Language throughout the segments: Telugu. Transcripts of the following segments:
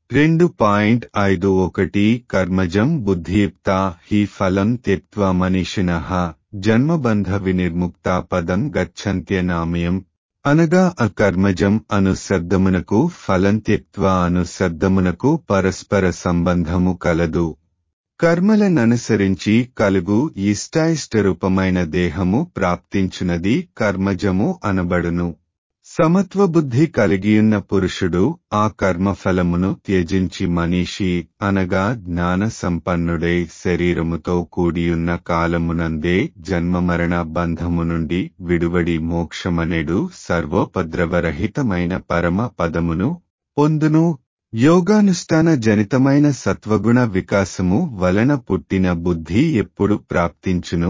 రెండు పాయింట్ ఐదు ఒకటి కర్మజం బుద్ధియుక్త హి ఫలం త్యక్త్వ మనీషిణ జన్మబంధ వినిర్ముక్త పదం గచ్చంత్యనామయం అనగా అకర్మజం అను శబ్దమునకు ఫలం త్యక్త్వ అను శబ్దమునకు పరస్పర సంబంధము కలదు కర్మలననుసరించి కలుగు ఇష్టాయిష్టరూపమైన దేహము ప్రాప్తించునది కర్మజము అనబడును సమత్వబుద్ధి కలిగియున్న పురుషుడు ఆ కర్మఫలమును త్యజించి మనీషి అనగా జ్ఞాన సంపన్నుడై శరీరముతో కూడియున్న కాలమునందే జన్మమరణ బంధము నుండి విడువడి మోక్షమనెడు సర్వోపద్రవరహితమైన పరమ పదమును పొందును యోగానుష్ఠాన జనితమైన సత్వగుణ వికాసము వలన పుట్టిన బుద్ధి ఎప్పుడు ప్రాప్తించును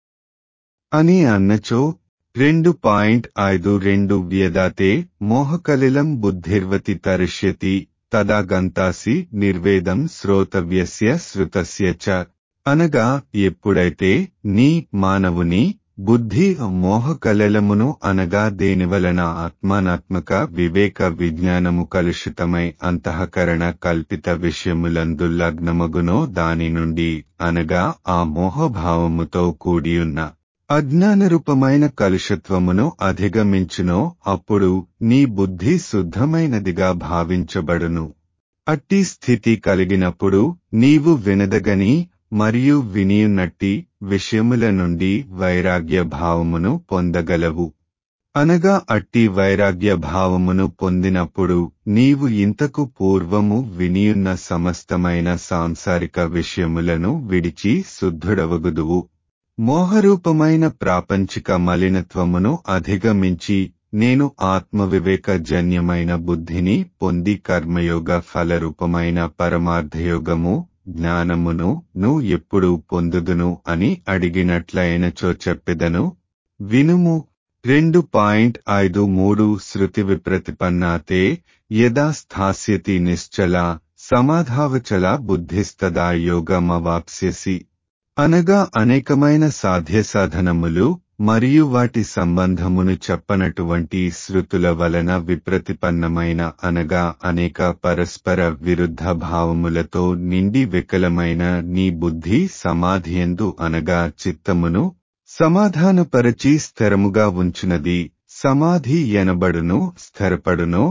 అని అన్నచో రెండు పాయింట్ ఐదు రెండు వ్యదాతే మోహకలిలం బుద్ధిర్వతి తరిష్యతి తదా గంతాసి నిర్వేదం శ్రోతవ్యస్య శృతస్య చ అనగా ఎప్పుడైతే నీ మానవుని బుద్ధి మోహకలలమును అనగా దేనివలన ఆత్మానాత్మక వివేక విజ్ఞానము కలుషితమై అంతఃకరణ కల్పిత విషయములందు లగ్నమగునో దాని నుండి అనగా ఆ మోహభావముతో కూడియున్న అజ్ఞానరూపమైన కలుషత్వమును అధిగమించునో అప్పుడు నీ బుద్ధి శుద్ధమైనదిగా భావించబడును అట్టి స్థితి కలిగినప్పుడు నీవు వినదగని మరియు వినియున్నట్టి విషయముల నుండి వైరాగ్య భావమును పొందగలవు అనగా అట్టి వైరాగ్య భావమును పొందినప్పుడు నీవు ఇంతకు పూర్వము వినియున్న సమస్తమైన సాంసారిక విషయములను విడిచి శుద్ధుడవగుదువు మోహరూపమైన ప్రాపంచిక మలినత్వమును అధిగమించి నేను ఆత్మవివేక జన్యమైన బుద్ధిని పొంది కర్మయోగ ఫలరూపమైన పరమార్థయోగము జ్ఞానమును ను ఎప్పుడు పొందుదును అని అడిగినట్లయినచో చెప్పెదను వినుము రెండు పాయింట్ ఐదు మూడు శృతి విప్రతిపన్నాతే యదా స్థాస్యతి నిశ్చల సమాధావచల బుద్ధిస్తదా యోగమవాప్స్యసి అనగా అనేకమైన సాధ్య సాధనములు మరియు వాటి సంబంధమును చెప్పనటువంటి శృతుల వలన విప్రతిపన్నమైన అనగా అనేక పరస్పర విరుద్ధ భావములతో నిండి వికలమైన నీ బుద్ధి సమాధియందు అనగా చిత్తమును సమాధానపరచి స్థిరముగా ఉంచునది సమాధి ఎనబడును స్థిరపడును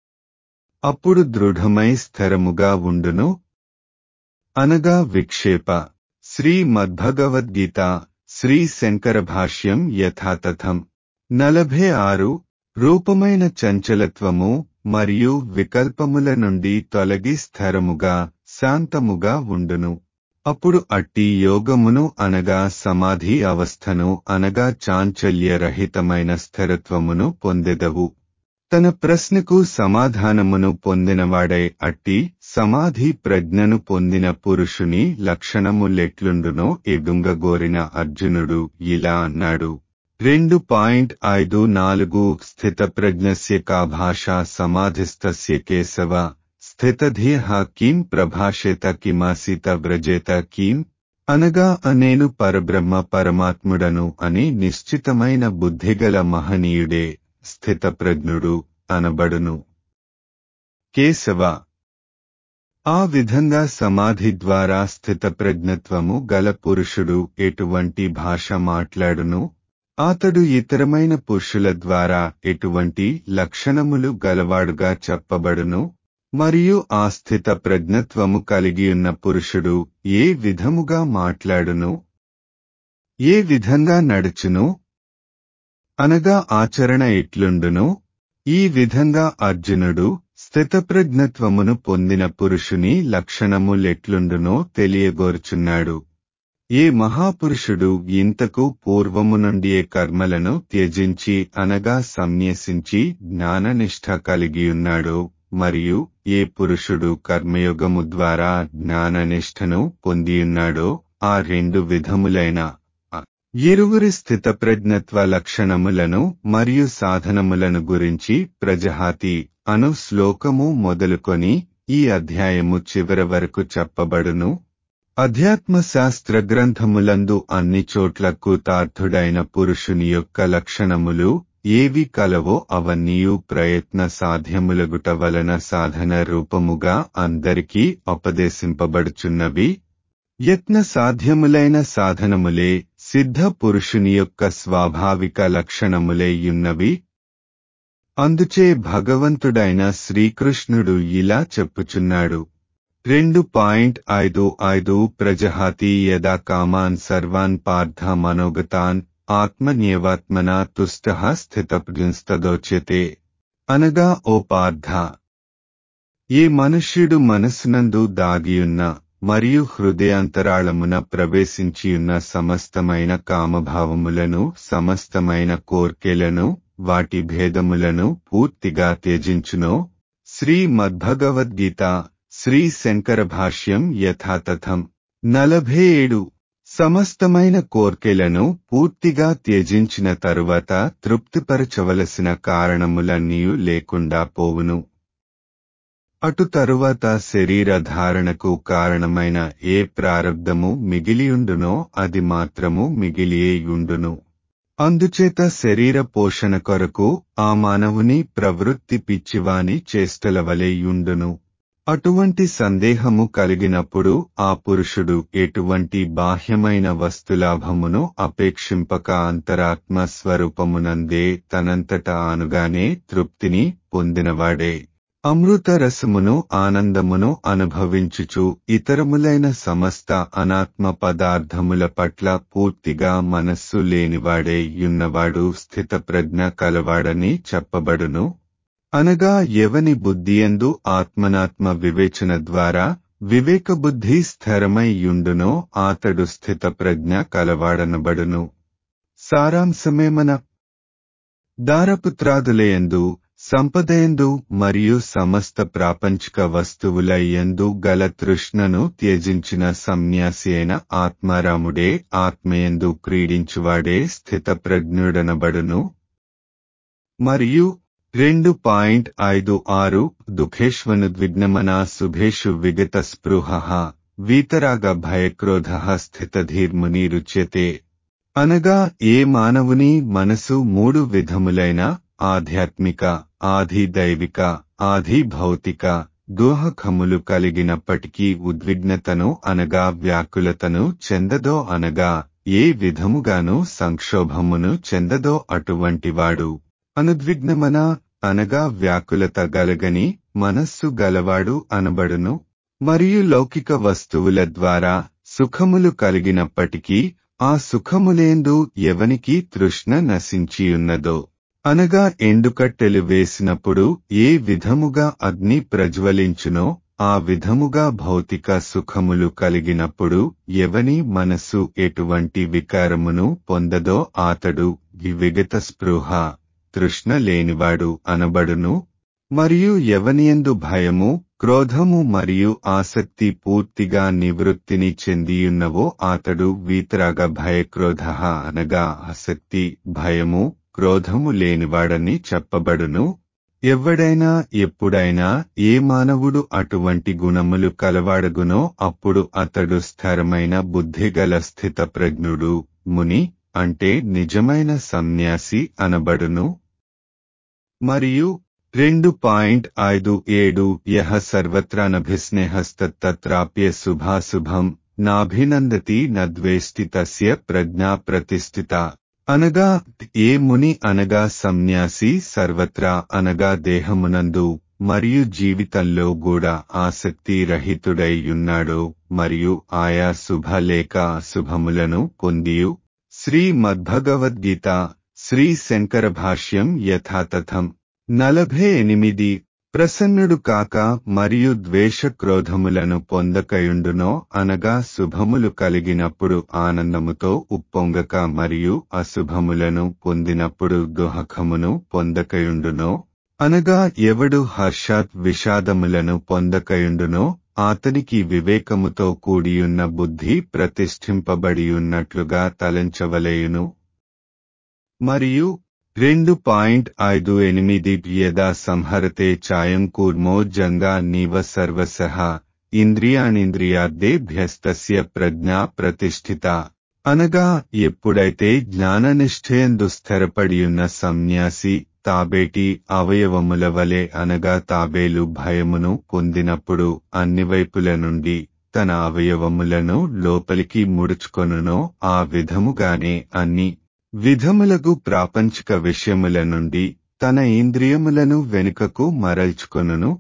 అప్పుడు దృఢమై స్థిరముగా ఉండును అనగా విక్షేప శ్రీ మద్భగవద్గీత శ్రీ శంకర భాష్యం యథాతథం నలభై ఆరు రూపమైన చంచలత్వము మరియు వికల్పముల నుండి తొలగి స్థిరముగా శాంతముగా ఉండును అప్పుడు అట్టి యోగమును అనగా సమాధి అవస్థను అనగా చాంచల్యరహితమైన స్థిరత్వమును పొందెదవు తన ప్రశ్నకు సమాధానమును పొందినవాడై అట్టి సమాధి ప్రజ్ఞను పొందిన పురుషుని లక్షణములెట్లుండునో ఎదుంగగోరిన అర్జునుడు ఇలా అన్నాడు రెండు పాయింట్ ఐదు నాలుగు స్థితప్రజ్ఞస్య కా భాషా సమాధిస్తస్య కేశవ స్థితధీహ కిం ప్రభాషేత కిమాసీత వ్రజేత కిం అనగా నేను పరబ్రహ్మ పరమాత్ముడను అని నిశ్చితమైన బుద్ధిగల మహనీయుడే స్థితప్రజ్ఞుడు అనబడును కేశవ ఆ విధంగా సమాధి ద్వారా స్థితప్రజ్ఞత్వము గల పురుషుడు ఎటువంటి భాష మాట్లాడును అతడు ఇతరమైన పురుషుల ద్వారా ఎటువంటి లక్షణములు గలవాడుగా చెప్పబడును మరియు ఆ స్థిత ప్రజ్ఞత్వము కలిగియున్న పురుషుడు ఏ విధముగా మాట్లాడును ఏ విధంగా నడుచును అనగా ఆచరణ ఎట్లుండును ఈ విధంగా అర్జునుడు స్థితప్రజ్ఞత్వమును పొందిన పురుషుని లక్షణములెట్లుండునో తెలియగోరుచున్నాడు ఏ మహాపురుషుడు ఇంతకు పూర్వము నుండియే కర్మలను త్యజించి అనగా సంన్యసించి జ్ఞాననిష్ట కలిగియున్నాడో మరియు ఏ పురుషుడు కర్మయోగము ద్వారా జ్ఞాననిష్టను పొందియున్నాడో ఆ రెండు విధములైన ఇరువురి స్థితప్రజ్ఞత్వ లక్షణములను మరియు సాధనములను గురించి ప్రజహాతి అను శ్లోకము మొదలుకొని ఈ అధ్యాయము చివర వరకు చెప్పబడును అధ్యాత్మ శాస్త్ర గ్రంథములందు అన్ని చోట్ల కూతార్థుడైన పురుషుని యొక్క లక్షణములు ఏవి కలవో అవన్నీయు ప్రయత్న సాధ్యములగుట వలన సాధన రూపముగా అందరికీ ఉపదేశింపబడుచున్నవి యత్న సాధ్యములైన సాధనములే సిద్ధ పురుషుని యొక్క స్వాభావిక లక్షణములేయున్నవి అందుచే భగవంతుడైన శ్రీకృష్ణుడు ఇలా చెప్పుచున్నాడు రెండు పాయింట్ ఐదు ఐదు ప్రజహాతి యదా కామాన్ సర్వాన్ పార్థ మనోగతాన్ ఆత్మన్యేవాత్మనా తుష్ట స్థితప్యుంస్తదోచ్యతే అనగా ఓ పార్థ ఏ మనుష్యుడు మనస్సునందు దాగియున్న మరియు హృదయాంతరాళమున ప్రవేశించియున్న సమస్తమైన కామభావములను సమస్తమైన కోర్కెలను వాటి భేదములను పూర్తిగా త్యజించునో శ్రీ మద్భగవద్గీత శ్రీ శంకర భాష్యం యథాతథం నలభై ఏడు సమస్తమైన కోర్కెలను పూర్తిగా త్యజించిన తరువాత తృప్తిపరచవలసిన కారణములన్నీ లేకుండా పోవును అటు తరువాత శరీర ధారణకు కారణమైన ఏ ప్రారబ్ధము మిగిలియుండునో అది మాత్రము మిగిలియేయుండును అందుచేత శరీర పోషణ కొరకు ఆ మానవుని ప్రవృత్తి పిచ్చివాని చేష్టల వలెయుండును అటువంటి సందేహము కలిగినప్పుడు ఆ పురుషుడు ఎటువంటి బాహ్యమైన వస్తులాభమును అపేక్షింపక అంతరాత్మ స్వరూపమునందే తనంతట ఆనుగానే తృప్తిని పొందినవాడే అమృత రసమును ఆనందమును అనుభవించుచు ఇతరములైన సమస్త అనాత్మ పదార్థముల పట్ల పూర్తిగా మనస్సు లేనివాడే యున్నవాడు స్థితప్రజ్ఞ కలవాడని చెప్పబడును అనగా ఎవని బుద్ధియందు ఆత్మనాత్మ వివేచన ద్వారా వివేక బుద్ధి స్థిరమై యుండునో ఆతడు స్థితప్రజ్ఞ కలవాడనబడును సారాంశమేమన దారపుత్రాదులయందు సంపదయందు మరియు సమస్త ప్రాపంచిక వస్తువుల యందు గల తృష్ణను త్యజించిన సన్యాసి అయిన ఆత్మారాముడే ఆత్మయందు క్రీడించువాడే స్థితప్రజ్ఞుడనబడును మరియు రెండు పాయింట్ ఐదు ఆరు దుఃఖేష్వనుద్విగ్నమనా శుభేషు విగత స్పృహ వీతరాగ భయక్రోధ స్థితధీర్మునిరుచ్యతే అనగా ఏ మానవుని మనసు మూడు విధములైన ఆధ్యాత్మిక ఆది దైవిక ఆది భౌతిక దోహకములు కలిగినప్పటికీ ఉద్విగ్నతను అనగా వ్యాకులతను చెందదో అనగా ఏ విధముగాను సంక్షోభమును చెందదో అటువంటివాడు అనుద్విగ్నమన అనగా వ్యాకులత గలగని మనస్సు గలవాడు అనబడును మరియు లౌకిక వస్తువుల ద్వారా సుఖములు కలిగినప్పటికీ ఆ సుఖములేందు ఎవనికి తృష్ణ నశించియున్నదో అనగా ఎండుకట్టెలు వేసినప్పుడు ఏ విధముగా అగ్ని ప్రజ్వలించునో ఆ విధముగా భౌతిక సుఖములు కలిగినప్పుడు ఎవని మనస్సు ఎటువంటి వికారమును పొందదో ఆతడు విగత స్పృహ తృష్ణ లేనివాడు అనబడును మరియు ఎవనియందు భయము క్రోధము మరియు ఆసక్తి పూర్తిగా నివృత్తిని చెందియున్నవో ఆతడు వీతరాగ భయక్రోధ అనగా ఆసక్తి భయము క్రోధము లేనివాడని చెప్పబడును ఎవడైనా ఎప్పుడైనా ఏ మానవుడు అటువంటి గుణములు కలవాడగునో అప్పుడు అతడు స్థిరమైన బుద్ధిగల స్థిత ప్రజ్ఞుడు ముని అంటే నిజమైన సన్యాసి అనబడును మరియు రెండు పాయింట్ ఐదు ఏడు యహ సర్వత్రానభిస్నేహస్తత్రాప్య శుభాశుభం నాభినందతి నద్వేష్టి తస్య ప్రజ్ఞా ప్రతిష్ఠిత అనగా ఏ ముని అనగా సన్యాసి సర్వత్రా అనగా దేహమునందు మరియు జీవితంలో కూడా ఆసక్తి రహితుడై ఉన్నాడో మరియు ఆయా శుభ లేక అశుభములను పొందియు శ్రీ మద్భగవద్గీత శ్రీ శంకర భాష్యం యథాతథం నలభై ఎనిమిది ప్రసన్నుడు కాక మరియు ద్వేష క్రోధములను పొందకయుండునో అనగా శుభములు కలిగినప్పుడు ఆనందముతో ఉప్పొంగక మరియు అశుభములను పొందినప్పుడు దుహకమును పొందకయుండునో అనగా ఎవడు హర్షాత్ విషాదములను పొందకయుండునో అతనికి వివేకముతో కూడియున్న బుద్ధి ప్రతిష్ఠింపబడియున్నట్లుగా తలంచవలేయును మరియు రెండు పాయింట్ ఐదు ఎనిమిది యదా సంహరతే చాయం కూర్మో జంగా నీవ సర్వసః ఇంద్రియాణింద్రియార్థేభ్యస్తస్య ప్రజ్ఞా ప్రతిష్ఠిత అనగా ఎప్పుడైతే జ్ఞాననిష్ఠయందు స్థిరపడియున్న సన్యాసి తాబేటి అవయవముల వలె అనగా తాబేలు భయమును పొందినప్పుడు అన్ని వైపుల నుండి తన అవయవములను లోపలికి ముడుచుకొనునో ఆ విధముగానే అన్ని విధములగు ప్రాపంచిక విషయముల నుండి తన ఇంద్రియములను వెనుకకు మరల్చుకొనును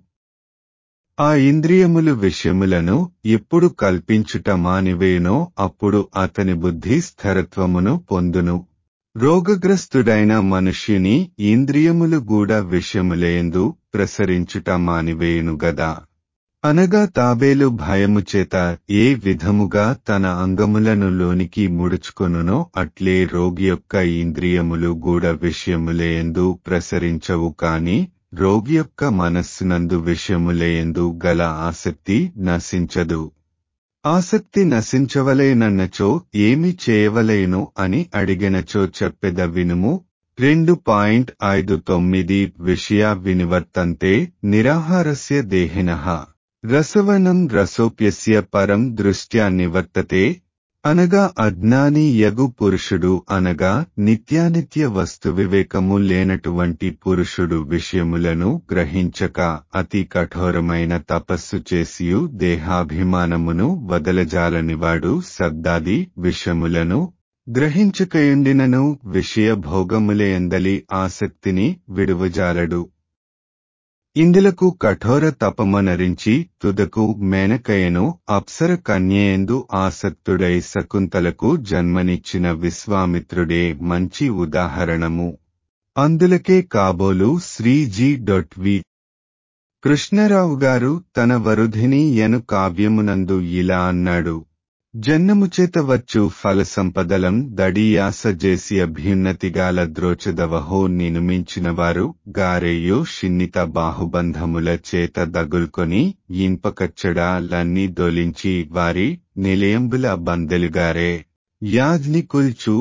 ఆ ఇంద్రియములు విషయములను ఎప్పుడు కల్పించుట మానివేయునో అప్పుడు అతని బుద్ధి స్థిరత్వమును పొందును రోగగ్రస్తుడైన మనుష్యుని ఇంద్రియములు గూడ విషయములేందు ప్రసరించుట మానివేయును గదా అనగా తాబేలు భయము చేత ఏ విధముగా తన అంగములను లోనికి ముడుచుకొనునో అట్లే రోగి యొక్క ఇంద్రియములు గూడ విషయములేందు ప్రసరించవు కాని రోగి యొక్క మనస్సునందు విషయములేందు గల ఆసక్తి నశించదు ఆసక్తి నశించవలేనన్నచో ఏమి చేయవలేను అని అడిగినచో చెప్పెద వినుము రెండు పాయింట్ ఐదు తొమ్మిది విషయ వినివర్తంతే నిరాహారస్య దేహినః రసవనం రసోప్యస్య పరం దృష్ట్యా నివర్తతే అనగా అజ్ఞాని యగు పురుషుడు అనగా నిత్యానిత్య వస్తు వివేకము లేనటువంటి పురుషుడు విషయములను గ్రహించక అతి కఠోరమైన తపస్సు చేసియు దేహాభిమానమును వదలజాలనివాడు శబ్దాది విషయములను గ్రహించకయుండినను విషయ భోగములయందలి ఆసక్తిని విడువజాలడు ఇందులకు కఠోర తపమనరించి తుదకు మేనకయను అప్సర కన్యయందు ఆసక్తుడై శకుంతలకు జన్మనిచ్చిన విశ్వామిత్రుడే మంచి ఉదాహరణము అందులకే కాబోలు శ్రీజీ డొట్ వి కృష్ణరావు గారు తన వరుధిని ఎను కావ్యమునందు ఇలా అన్నాడు జన్మము చేత వచ్చు ఫల సంపదలం దడియాస చేసి అభ్యున్నతిగాల ద్రోచదవహో నినుమించినవారు గారేయో షిన్నిత బాహుబంధముల చేత దగుల్కొని ఇంపకచ్చడాలన్నీ దొలించి వారి నిలయంబుల బందెలుగారే యాజ్నికుల్చు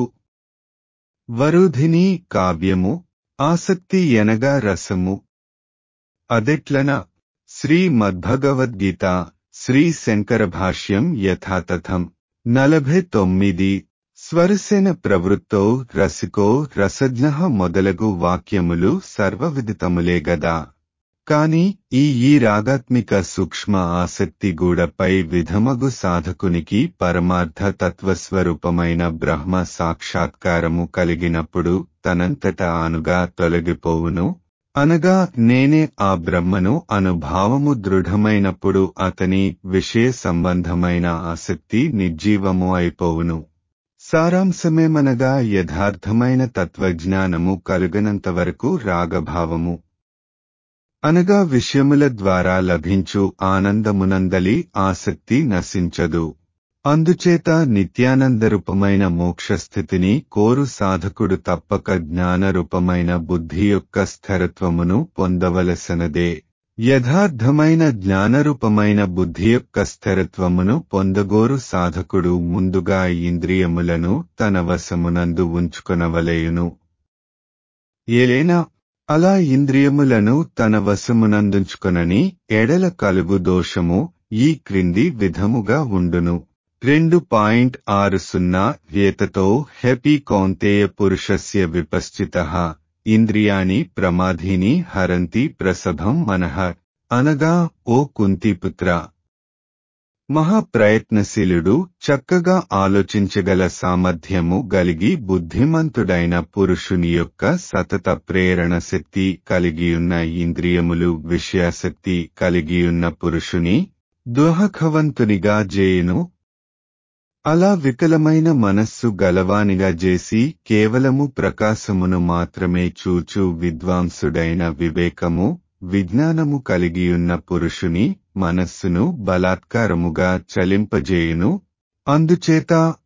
వరుధిని కావ్యము ఆసక్తి ఎనగా రసము అదెట్లన శ్రీ మద్భగవద్గీత శ్రీ శంకర భాష్యం యథాతథం నలభై తొమ్మిది స్వరసేన ప్రవృత్తో రసికో రసజ్ఞ మొదలగు వాక్యములు సర్వవిదితములే గదా కాని ఈ ఈ రాగాత్మిక సూక్ష్మ ఆసక్తి గూడపై విధమగు సాధకునికి పరమార్థ తత్వస్వరూపమైన బ్రహ్మ సాక్షాత్కారము కలిగినప్పుడు తనంతట ఆనుగా తొలగిపోవును అనగా నేనే ఆ బ్రహ్మను అనుభావము దృఢమైనప్పుడు అతని విషయ సంబంధమైన ఆసక్తి నిర్జీవము అయిపోవును సారాంశమేమనగా యథార్థమైన తత్వజ్ఞానము కలుగనంతవరకు రాగభావము అనగా విషయముల ద్వారా లభించు ఆనందమునందలి ఆసక్తి నశించదు అందుచేత నిత్యానందరూపమైన మోక్షస్థితిని కోరు సాధకుడు తప్పక జ్ఞానరూపమైన బుద్ధి యొక్క స్థిరత్వమును పొందవలసినదే యథార్థమైన జ్ఞానరూపమైన బుద్ధి యొక్క స్థిరత్వమును పొందగోరు సాధకుడు ముందుగా ఇంద్రియములను తన వశమునందు ఉంచుకొనవలేయును ఏలైనా అలా ఇంద్రియములను తన వశమునందుంచుకొనని ఎడల కలుగు దోషము ఈ క్రింది విధముగా ఉండును రెండు పాయింట్ ఆరు సున్నా ఏతతో హెపీ కౌంతేయ పురుషస్య విపశ్చిత ఇంద్రియాణి ప్రమాధీని హరంతి ప్రసభం మనః అనగా ఓ కుంతిపుత్ర మహాప్రయత్నశీలుడు చక్కగా ఆలోచించగల సామర్థ్యము గలిగి బుద్ధిమంతుడైన పురుషుని యొక్క సతత ప్రేరణ శక్తి కలిగియున్న ఇంద్రియములు విషయాశక్తి కలిగియున్న పురుషుని దుహఖవంతునిగా జేయును అలా వికలమైన మనస్సు గలవానిగా చేసి కేవలము ప్రకాశమును మాత్రమే చూచు విద్వాంసుడైన వివేకము విజ్ఞానము కలిగియున్న పురుషుని మనస్సును బలాత్కారముగా చలింపజేయును అందుచేత